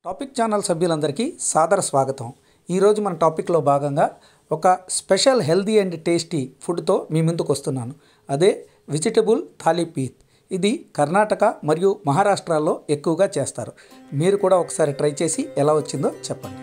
topic channel సభ్యులందరికీ సాదర స్వాగతం ఈరోజు మన టాపిక్లో భాగంగా ఒక స్పెషల్ హెల్దీ అండ్ టేస్టీ ఫుడ్తో మీ ముందుకు వస్తున్నాను అదే వెజిటబుల్ థాలీపీత్ ఇది కర్ణాటక మరియు మహారాష్ట్రలో ఎక్కువగా చేస్తారు మీరు కూడా ఒకసారి ట్రై చేసి ఎలా వచ్చిందో చెప్పండి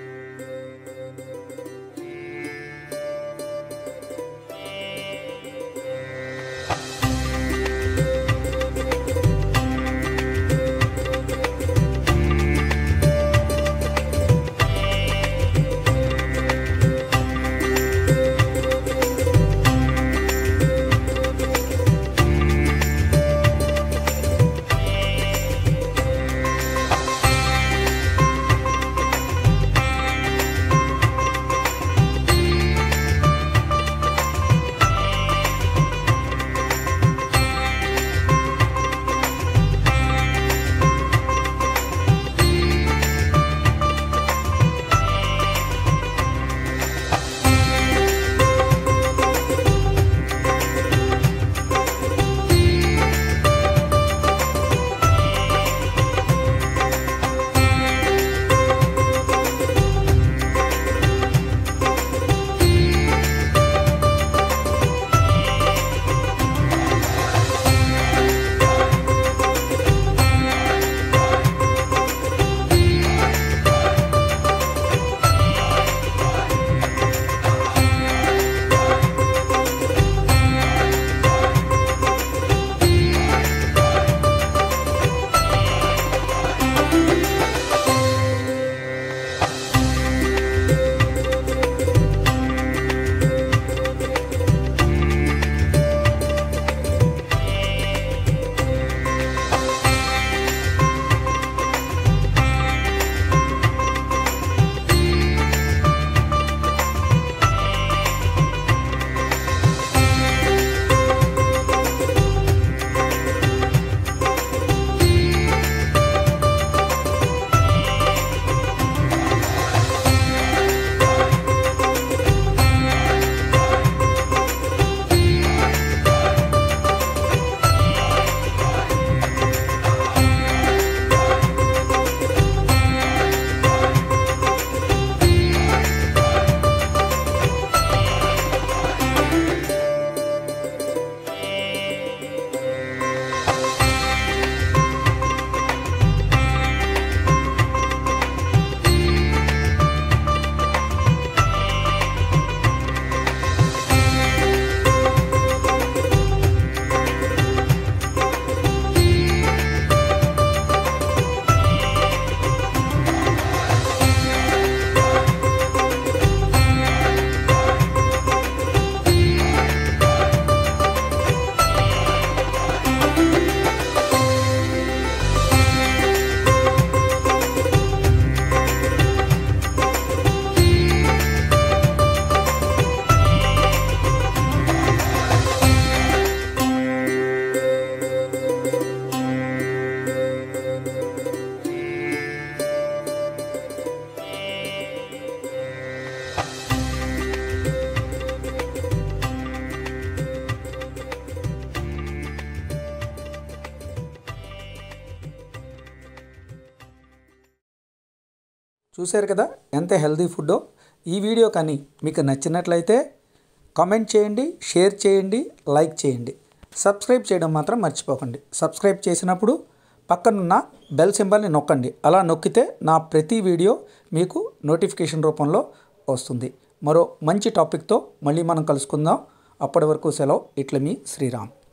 చూశారు కదా ఎంత హెల్దీ ఫుడ్డో ఈ వీడియో కానీ మీకు నచ్చినట్లయితే కామెంట్ చేయండి షేర్ చేయండి లైక్ చేయండి సబ్స్క్రైబ్ చేయడం మాత్రం మర్చిపోకండి సబ్స్క్రైబ్ చేసినప్పుడు పక్కనున్న బెల్ సింబల్ని నొక్కండి అలా నొక్కితే నా ప్రతి వీడియో మీకు నోటిఫికేషన్ రూపంలో వస్తుంది మరో మంచి టాపిక్తో మళ్ళీ మనం కలుసుకుందాం అప్పటి వరకు సెలవు ఇట్ల మీ శ్రీరామ్